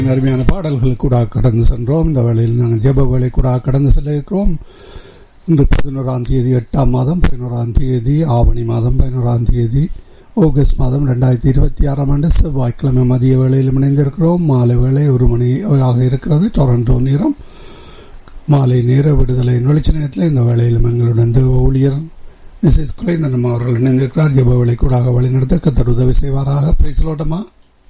அருமையான பாடல்கள் கூட கடந்து சென்றோம் இந்த வேளையில் நாங்கள் ஜெப வேலை கூட கடந்து செல்ல இருக்கிறோம் இன்று பதினோராம் தேதி எட்டாம் மாதம் பதினோராம் தேதி ஆவணி மாதம் பதினோராம் தேதி ஆகஸ்ட் மாதம் ரெண்டாயிரத்தி இருபத்தி ஆறாம் ஆண்டு செவ்வாய்க்கிழமை மதிய வேளையில் இணைந்திருக்கிறோம் மாலை வேளை ஒரு மணி ஆக இருக்கிறது டொரண்டோ நேரம் மாலை நேர விடுதலை வெளிச்ச நேரத்தில் இந்த வேளையிலும் எங்களுடன் தேவ ஊழியர் மிஸ்ஸஸ் குலைந்தனம் அவர்கள் இணைந்திருக்கிறார் ஜெப வேலை கூட வழிநடத்த கத்தர் உதவி செய்வாராக பேசலோட்டமா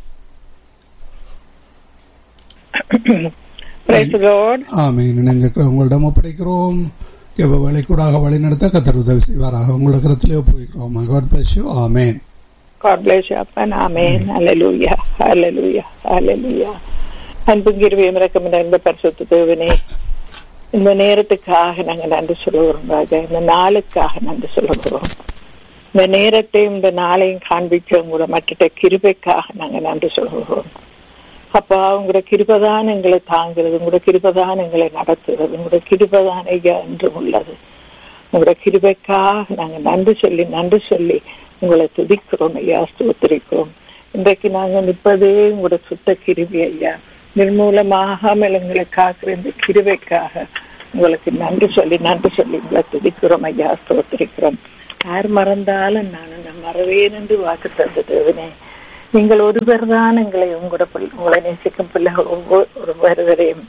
Praise the Lord. ஆமீன் இணைந்திருக்கிற உங்களிடம் ஒப்படைக்கிறோம் ஜெப வேலை கூட வழிநடத்த கத்தர் உதவி செய்வாராக உங்கள் கருத்திலே ஒப்புவிக்கிறோம் God bless you. Amen God bless you, அப்பன். Amen. Hallelujah. Hallelujah. Hallelujah. அன்பும் கிருபையும் இறக்கம் இந்த பரிசுத்த தேவனே இந்த நேரத்துக்காக நாங்க நன்றி சொல்லுகிறோம் ராஜா இந்த நாளுக்காக நன்றி சொல்லுகிறோம் இந்த நேரத்தையும் இந்த நாளையும் காண்பிக்க உங்களோட மற்ற கிருபைக்காக நாங்க நன்றி சொல்லுகிறோம் அப்பா உங்களோட கிருபதான் எங்களை தாங்கிறது உங்களோட கிருபதான் எங்களை நடத்துகிறது உங்களோட கிருபதான் ஐயா என்றும் உள்ளது உங்களோட கிருபைக்காக நாங்க நன்றி சொல்லி நன்றி சொல்லி உங்களை துதிக்கிறோம் ஐயா ஸ்தோத்திரிக்கிறோம் இன்றைக்கு நாங்க நிற்பதே உங்களோட சுத்த கிருபி ஐயா நிர்மூலமாகாமல் எங்களை காக்கிற இந்த கிருபைக்காக உங்களுக்கு நன்றி சொல்லி நன்றி சொல்லி உங்களை துதிக்கிறோம் ஐயா ஸ்தோத்திரிக்கிறோம் யார் மறந்தாலும் நான் அந்த மறவேன் என்று வாக்கு தந்த தேவனே நீங்கள் ஒருவர் தான் எங்களை உங்களோட பிள்ளை- உங்களை நேசிக்கும் பிள்ளைகள் ஒவ்வொருவரையும்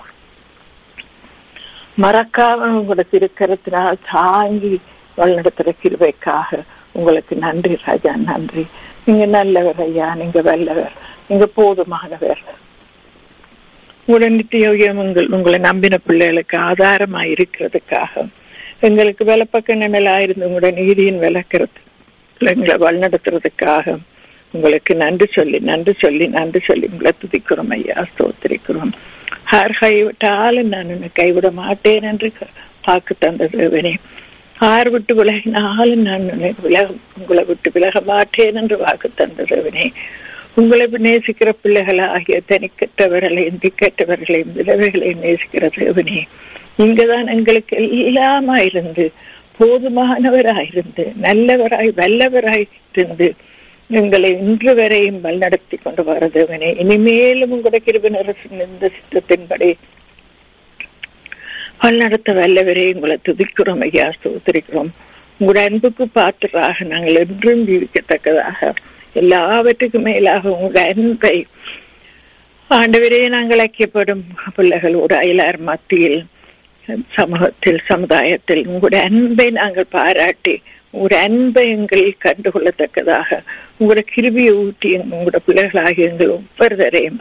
மறக்காம உங்களோட திருக்கரத்தினால் தாங்கி வழிநடத்துற கிருபைக்காக உங்களுக்கு நன்றி ராஜா நன்றி நீங்க நல்லவர் ஐயா நீங்க வல்லவர் நீங்க போதுமானவர் உங்களோட நித்தியோகியம் உங்கள் உங்களை நம்பின பிள்ளைகளுக்கு ஆதாரமா இருக்கிறதுக்காக எங்களுக்கு விலப்பக்க நிழலாயிருந்து உங்களோட நீதியின் விளக்கிறது எங்களை வழிநடத்துறதுக்காக உங்களுக்கு நன்றி சொல்லி நன்றி சொல்லி நன்றி சொல்லி உங்களை துதிக்கிறோம் ஐயா ஸ்தோத்திரிக்கிறோம் யார் கைவிட்டாலும் நான் உன்னை கைவிட மாட்டேன் என்று வாக்கு தந்த தேவனே யார் விட்டு விலகினாலும் நான் உன்னை விலக உங்களை விட்டு விலக மாட்டேன் என்று வாக்கு தந்த தேவனே உங்களை நேசிக்கிற பிள்ளைகள் ஆகிய தனிக்கற்றவர்களையும் திக்கற்றவர்களையும் விதவைகளையும் நேசிக்கிற தேவனே இங்கதான் எங்களுக்கு எல்லாமா இருந்து போதுமானவராயிருந்து நல்லவராய் வல்லவராய் இருந்து எங்களை இன்று வரையும் வழிநடத்தி கொண்டு வர தேவனே இனிமேலும் உங்களோட கிருபினரசின் இந்த சித்தத்தின்படி வழிநடத்த வல்லவரே உங்களை துதிக்கிறோம் ஐயா ஸ்தோத்திரிக்கிறோம் உங்களோட அன்புக்கு பாத்திராக நாங்கள் என்றும் ஜீவிக்கத்தக்கதாக எல்லாவற்றுக்கும் மேலாக உங்களோட அன்பை ஆண்டவரே நாங்கள் ஐக்கியப்படும் பிள்ளைகளோடு அயலார் மத்தியில் சமூகத்தில் சமுதாயத்தில் உங்களுடைய அன்பை நாங்கள் பாராட்டி உங்களுடைய அன்பை எங்களில் கண்டுகொள்ளத்தக்கதாக உங்களோட கிருபியை ஊட்டி உங்களோட பிள்ளைகளாகிய எங்கள் ஒவ்வொருவரையும்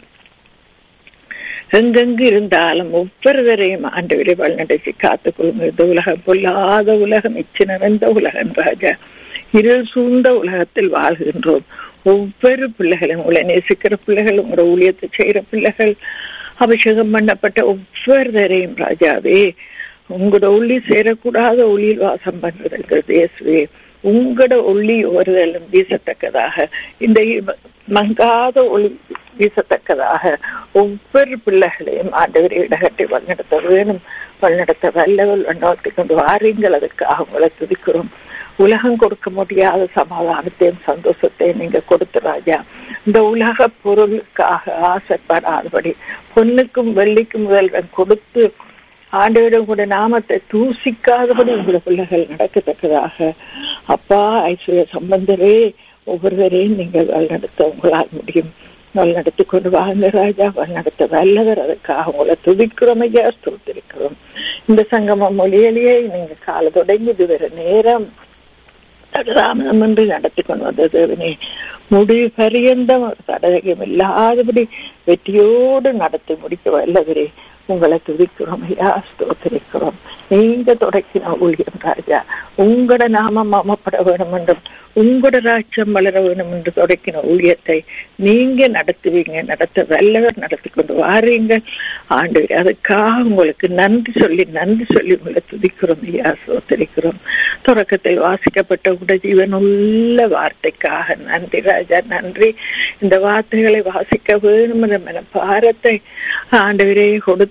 எங்கெங்கு இருந்தாலும் ஒவ்வொருவரையும் ஆண்டவரை வழிநடத்தி காத்துக்கொள்ளுங்க இந்த உலகம் பொல்லாத உலகம் இச்சு நிறைந்த உலகம் ராஜா இருள் சூழ்ந்த உலகத்தில் வாழ்கின்றோம் ஒவ்வொரு பிள்ளைகளும் உங்களை நேசிக்கிற பிள்ளைகள் உங்களோட ஊழியத்தை செய்கிற பிள்ளைகள் அபிஷேகம் பண்ணப்பட்ட ஒவ்வொருவரையும் ராஜாவே உங்களோட ஒளி சேரக்கூடாத ஒளியில் வாசம் பண்றதுங்கிறது இயேசுவே உங்களோட ஒளி ஒருதலும் வீசத்தக்கதாக இந்த மங்காத ஒளி வீசத்தக்கதாக ஒவ்வொரு பிள்ளைகளையும் ஆண்டவரை இடகட்டை வழிநடத்த வேணும் வழிநடத்த வல்லவல் வண்ணத்தை கொண்டு வாரீங்கள் அதுக்காக உங்களை துதிக்கிறோம் உலகம் கொடுக்க முடியாத சமாதானத்தையும் சந்தோஷத்தையும் நீங்க கொடுத்து ராஜா இந்த உலக பொருளுக்காக ஆசைப்படாதபடி பொண்ணுக்கும் வெள்ளிக்கும் முதல்வன் கொடுத்து ஆண்டவரிடம் கூட நாமத்தை தூசிக்காதபடி உங்களோட பிள்ளைகள் நடக்கத்தக்கதாக அப்பா ஐஸ்வர்ய சம்பந்தரே ஒவ்வொருவரையும் நீங்கள் வழிநடத்த உங்களால் முடியும் வழிநடத்தி கொண்டு வாங்க ராஜா வழிநடத்த வல்லவர் அதுக்காக உங்களை துதிக்கிறோம் ஐயா ஸ்தோத்திருக்கிறோம் இந்த சங்கமம் மொழியிலேயே நீங்க கால தொடங்கி இதுவரை நேரம் தடதாமதம் என்று நடத்தி கொண்டு வந்த தேவனே முடிவு பரியந்தம் தடகம் இல்லாதபடி வெற்றியோடு நடத்தி முடிக்க வல்லவரே உங்களை துதிக்கிறோம் ஐயா ஸ்தோத்திரிக்கிறோம் நீங்க தொடக்கின ஊழியம் ராஜா உங்களோட நாமம் மாமப்பட வேணும் என்றும் உங்களோட ராஜ்யம் வளர வேணும் என்று தொடக்கின ஊழியத்தை நீங்க நடத்துவீங்க நடத்த வல்லவர் நடத்தி கொண்டு வாரீங்க ஆண்டு அதுக்காக உங்களுக்கு நன்றி சொல்லி நன்றி சொல்லி உங்களை துதிக்கிறோம் ஐயா சோத்தரிக்கிறோம் தொடக்கத்தில் வாசிக்கப்பட்ட உட ஜீவனுள்ள வார்த்தைக்காக நன்றி ராஜா நன்றி இந்த வார்த்தைகளை வாசிக்க வேணும் என்ற பாரத்தை ஆண்டவரே கொடுத்து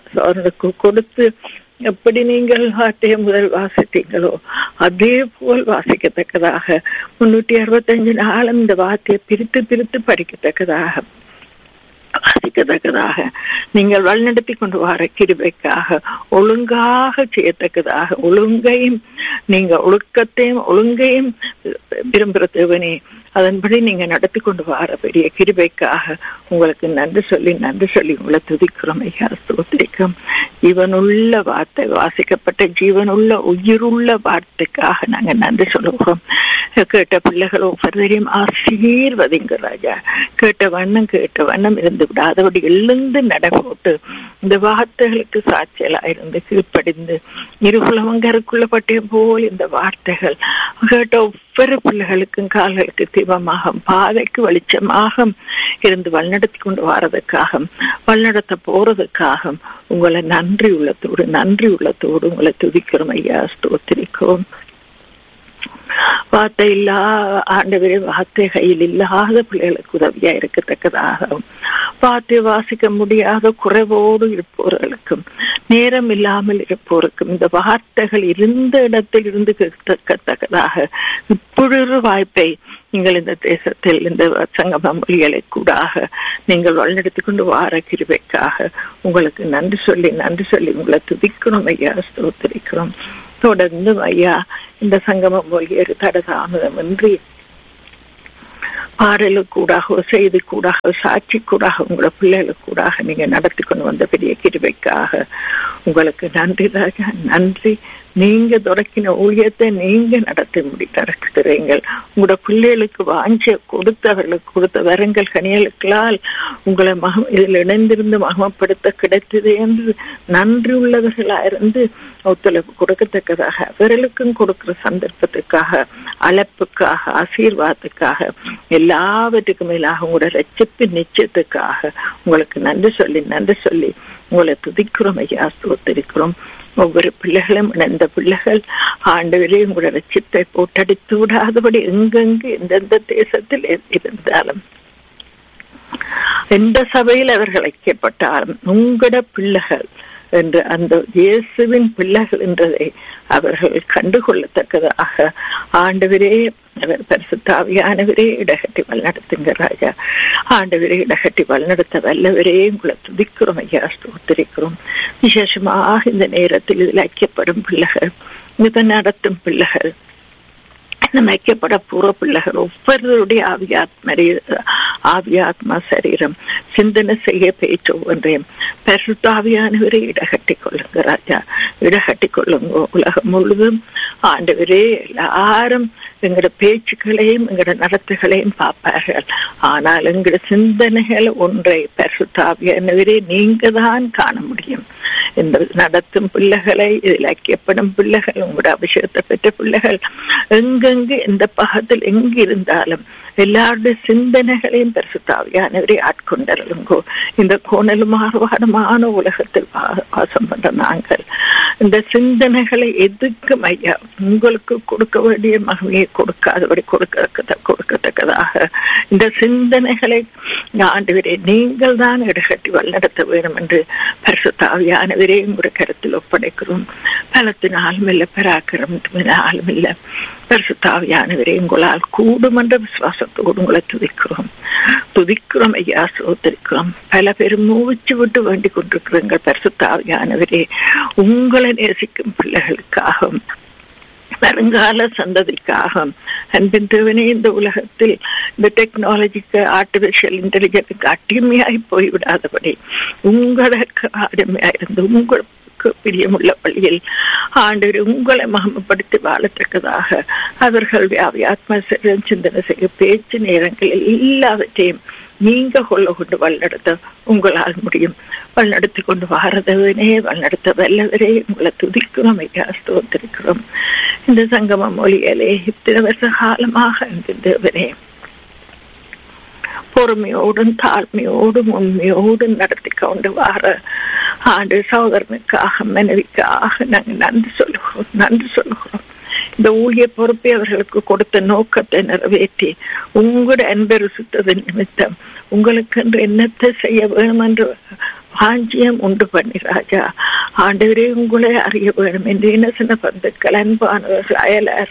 கொடுத்து எப்படி நீங்கள் வார்த்தையை முதல் வாசித்தீங்களோ அதே போல் வாசிக்கத்தக்கதாக முன்னூற்றி அறுபத்தஞ்சு நாளும் இந்த வார்த்தையை பிரித்து பிரித்து படிக்கத்தக்கதாக வாசிக்கத்தக்கதாக நீங்கள் வழிநடத்தி கொண்டு வர கிருபைக்காக ஒழுங்காக செய்யத்தக்கதாக ஒழுங்கையும் நீங்க ஒழுக்கத்தையும் ஒழுங்கையும் விரும்புகிற தேவனே அதன்படி நீங்க நடத்தி கொண்டு வர பெரிய கிருபைக்காக உங்களுக்கு நன்றி சொல்லி நன்றி சொல்லி உங்களை துதிக்கிறோம் ஐயா ஸ்தோத்திரிக்கும் ஜீவனுள்ள வார்த்தை வாசிக்கப்பட்ட ஜீவனுள்ள உயிருள்ள வார்த்தைக்காக நாங்க நன்றி சொல்லுவோம் கேட்ட பிள்ளைகள் ஒவ்வொருவரையும் ஆசீர்வதிங்க ராஜா கேட்ட வண்ணம் கேட்ட வண்ணம் இருந்து விடாதபடி எழுந்து நடைபோட்டு இந்த வார்த்தைகளுக்கு சாட்சியலா இருந்து கீழ்ப்படிந்து இருபுலவங்கருக்குள்ள பட்டியம் போல் இந்த வார்த்தைகள் கேட்ட ஒவ்வொரு பிள்ளைகளுக்கும் கால்களுக்கு தீபமாக பாதைக்கு வெளிச்சமாக இருந்து வழிநடத்தி கொண்டு வாரதுக்காக வழிநடத்த போறதுக்காக உங்களை நன்றி உள்ளத்தோடு நன்றி உள்ளத்தோடு உங்களை துதிக்கிறோம் ஐயா ஸ்தோத்திரிக்கிறோம் வார்த்தை இல்லா ஆண்டவரே வார்த்தை கையில் இல்லாத பிள்ளைகளுக்கு உதவியா இருக்கத்தக்கதாக வார்த்தை வாசிக்க முடியாத குறைவோடு இருப்பவர்களுக்கும் நேரம் இல்லாமல் இருப்போருக்கும் இந்த வார்த்தைகள் இருந்த இடத்தில் இருந்து கேட்கத்தக்கதாக இப்பொழுது வாய்ப்பை நீங்கள் இந்த தேசத்தில் இந்த சங்கம மொழிகளை கூடாக நீங்கள் வழிநடத்தி கொண்டு வார கிருபைக்காக உங்களுக்கு நன்றி சொல்லி நன்றி சொல்லி உங்களை துதிக்கணும் ஐயா ஸ்தோத்திரிக்கிறோம் தொடர்ந்து ஐயா இந்த சங்கம மொழியர் தடதாமதமின்றி பாடலுக்கு கூடாக செய்தி கூடாக சாட்சி கூடாக உங்களோட பிள்ளைகளுக்கு கூடாக நீங்க நடத்தி கொண்டு வந்த பெரிய கிருபைக்காக உங்களுக்கு நன்றி ராஜா நன்றி நீங்க தொடக்கின ஊழியத்தை நீங்க நடத்தி முடி நடத்துகிறீங்கள் உங்களோட பிள்ளைகளுக்கு வாஞ்ச கொடுத்தவர்களுக்கு கொடுத்த வரங்கள் கனியலுக்களால் உங்களை மக இதில் இணைந்திருந்து மகமப்படுத்த கிடைத்தது என்று நன்றி உள்ளவர்களா இருந்து ஒத்துழைப்பு கொடுக்கத்தக்கதாக அவர்களுக்கும் கொடுக்கிற சந்தர்ப்பத்துக்காக அழைப்புக்காக ஆசீர்வாதத்துக்காக எல்லாவற்றுக்கும் மேலாக உங்களோட ரச்சிப்பு நிச்சயத்துக்காக உங்களுக்கு நன்றி சொல்லி நன்றி சொல்லி உங்களை துதிக்கிறோம் ஐயா ஸ்தோத்திருக்கிறோம் ஒவ்வொரு பிள்ளைகளும் இணைந்த பிள்ளைகள் ஆண்டவரே உங்களோட ரச்சித்தை போட்டடித்து விடாதபடி எங்கெங்கு எந்தெந்த தேசத்தில் இருந்தாலும் எந்த சபையில் அவர்கள் ஐக்கியப்பட்டாலும் உங்களோட பிள்ளைகள் என்று அந்த இயேசுவின் பிள்ளைகள் என்றதை அவர்கள் கண்டுகொள்ளத்தக்கதாக ஆண்டவரே அவர் பரிசுத்தாவியானவரே இடகட்டி வழிநடத்துங்க ராஜா ஆண்டவரே இடகட்டி வழிநடத்த வல்லவரே உங்களை துதிக்கிறோம் ஐயா ஸ்தோத்திரிக்கிறோம் விசேஷமாக இந்த நேரத்தில் இதில் ஐக்கியப்படும் பிள்ளைகள் இதை நடத்தும் பிள்ளைகள் அமைக்கப்பட பூர்வ பிள்ளைகள் ஒவ்வொருவருடைய ஆவியாத்ம ஆவியாத்மா சரீரம் சிந்தனை செய்ய பேச்சு ஒவ்வொன்றையும் பரிசுத்தாவியானவரை இடகட்டி கொள்ளுங்க ராஜா இடகட்டி கொள்ளுங்க உலகம் முழுவதும் ஆண்டவரே எல்லாரும் எங்களோட பேச்சுக்களையும் எங்களோட நடத்துகளையும் பார்ப்பார்கள் ஆனால் எங்களோட சிந்தனைகள் ஒன்றை பரிசுத்தாவியானவரே நீங்க தான் காண முடியும் இந்த நடத்தும் பிள்ளைகளை இதில் ஐக்கியப்படும் பிள்ளைகள் உங்களோட அபிஷேகத்தை பெற்ற பிள்ளைகள் எங்கெங்கு எந்த பாகத்தில் எங்கு இருந்தாலும் எல்லாருடைய சிந்தனைகளையும் பரிசுத்தாவியானவரை ஆட்கொண்டருங்கோ இந்த கோணல் மாறுபாடுமான உலகத்தில் வாசம் பண்ற நாங்கள் இந்த சிந்தனைகளை எதுக்கும் ஐயா உங்களுக்கு கொடுக்க வேண்டிய மகிமையை கொடுக்காதபடி கொடுக்க கொடுக்கத்தக்கதாக இந்த சிந்தனைகளை ஆண்டவரே நீங்கள் தான் இடகட்டி வழிநடத்த வேண்டும் என்று பரிசுத்தாவியானவரே உங்களுடைய கருத்தில் ஒப்படைக்கிறோம் பலத்தினாலும் இல்லை பராக்கிரமத்தினாலும் இல்லை பரிசுத்தாவியானவரே உங்களால் கூடும் என்ற விசுவாசத்தோடு உங்களை துதிக்கிறோம் துதிக்கிறோம் ஐயா சோதரிக்கிறோம் பல பேர் மூச்சு விட்டு வேண்டிக் கொண்டிருக்கிறீர்கள் பரிசுத்தாவியானவரே உங்களை நேசிக்கும் பிள்ளைகளுக்காக வருங்கால சந்ததிக்காக அன்பின் தேவனே இந்த உலகத்தில் இந்த டெக்னாலஜிக்கு ஆர்டிபிஷியல் இன்டெலிஜென்ஸுக்கு அடிமையாய் போய்விடாதபடி உங்களுக்கு அடிமையாயிருந்து உங்களுக்கு பிரியமுள்ள வழியில் ஆண்டு உங்களை மகமப்படுத்தி வாழத்தக்கதாக அவர்கள் ஆத்ம சிந்தனை செய்ய பேச்சு நேரங்கள் எல்லாவற்றையும் நீங்க கொள்ள கொண்டு வழிநடத்த உங்களால் முடியும் வழிநடத்தி கொண்டு வாரதவனே வழிநடத்த வல்லவரே உங்களை துதிக்கிறோம் ஐயா ஸ்தோத்திருக்கிறோம் இந்த சங்கம மொழியிலே இத்தனை வருஷ காலமாக இருந்தவனே பொறுமையோடும் தாழ்மையோடும் உண்மையோடும் நடத்தி கொண்டு வார ஆண்டு சகோதரனுக்காக மனைவிக்காக நாங்கள் நன்றி சொல்லுகிறோம் நன்றி சொல்லுகிறோம் இந்த ஊழிய பொறுப்பை அவர்களுக்கு கொடுத்த நோக்கத்தை நிறைவேற்றி உங்களோட அன்பரு சுத்ததன் நிமித்தம் உங்களுக்கு என்று என்னத்தை செய்ய வேணும் என்று வாஞ்சியம் உண்டு பண்ணி ராஜா ஆண்டவரே உங்களை அறிய வேணும் என்று இனசின பந்துக்கள் அன்பானவர்கள் அயலார்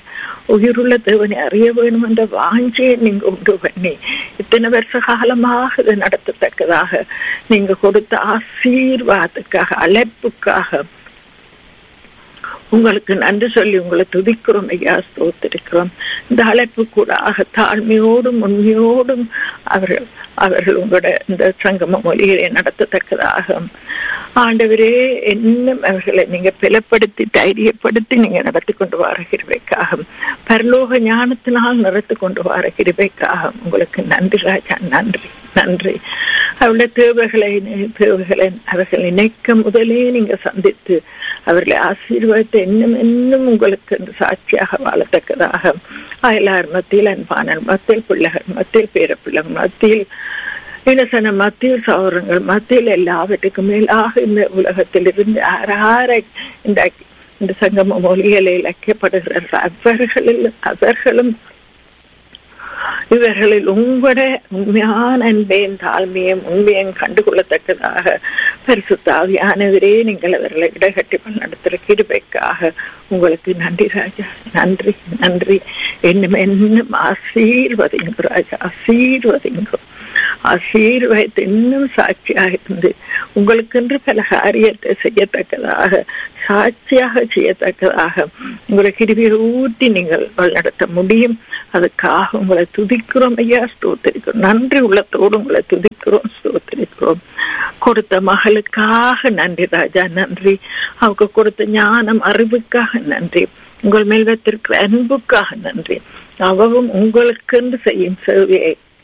உயிருள்ள தேவனை அறிய வேணும் என்ற வாஞ்சியை நீங்க உண்டு பண்ணி இத்தனை வருஷ காலமாக இதை நடத்தத்தக்கதாக நீங்க கொடுத்த ஆசீர்வாதத்துக்காக அழைப்புக்காக உங்களுக்கு நன்றி சொல்லி உங்களை துதிக்கிறோம் ஐயா ஸ்தோத்திருக்கிறோம் இந்த அழைப்பு கூட ஆக தாழ்மையோடும் உண்மையோடும் அவர்கள் அவர்கள் உங்களோட இந்த சங்கம மொழிகளை நடத்தத்தக்கதாக ஆண்டவரே இன்னும் அவர்களை நீங்க பிளப்படுத்தி தைரியப்படுத்தி நீங்க நடத்தி கொண்டு வர கிருபைக்காக பரலோக ஞானத்தினால் நடத்தி கொண்டு வர கிருபைக்காக உங்களுக்கு நன்றி ராஜா நன்றி நன்றி அவருடைய தேவைகளை தேவைகளை அவர்கள் நினைக்க முதலே நீங்க சந்தித்து அவர்களை ஆசீர்வாதத்தை இன்னும் இன்னும் உங்களுக்கு சாட்சியாக வாழத்தக்கதாக அயலார் மத்தியில் அன்பான மத்தியில் பிள்ளைகள் மத்தியில் பேர பிள்ளைகள் மத்தியில் இனசன மத்தியில் சௌரங்கள் மத்தியில் எல்லாவற்றுக்கும் மேலாக இந்த உலகத்தில் இருந்து யாரை இந்த இந்த சங்கம மொழிகளை இலக்கப்படுகிறார்கள் அவர்களில் அவர்களும் இவர்களில் உங்களோட உண்மையான அன்பையும் தாழ்மையும் உண்மையும் கண்டுகொள்ளத்தக்கதாக பரிசுத்தாவியானவரே நீங்கள் அவர்களை இடகட்டி நடத்துகிற கிருபைக்காக உங்களுக்கு நன்றி ராஜா நன்றி நன்றி என்னும் என்னும் ஆசீர்வதிங்க ராஜா ஆசீர்வதிங்க ஆசீர்வாதத்தை இன்னும் சாட்சியாக இருந்து உங்களுக்கென்று பல காரியத்தை செய்யத்தக்கதாக சாட்சியாக செய்யத்தக்கதாக உங்களை கிருவியை ஊட்டி நீங்கள் நடத்த முடியும் அதுக்காக உங்களை துதிக்கிறோம் ஐயா ஸ்தோத்திரிக்கிறோம் நன்றி உள்ளத்தோடு உங்களை துதிக்கிறோம் ஸ்தோத்திரிக்கிறோம் கொடுத்த மகளுக்காக நன்றி ராஜா நன்றி அவங்க கொடுத்த ஞானம் அறிவுக்காக நன்றி உங்கள் மேல் வைத்திருக்கிற அன்புக்காக நன்றி அவவும் உங்களுக்கென்று செய்யும் சேவையை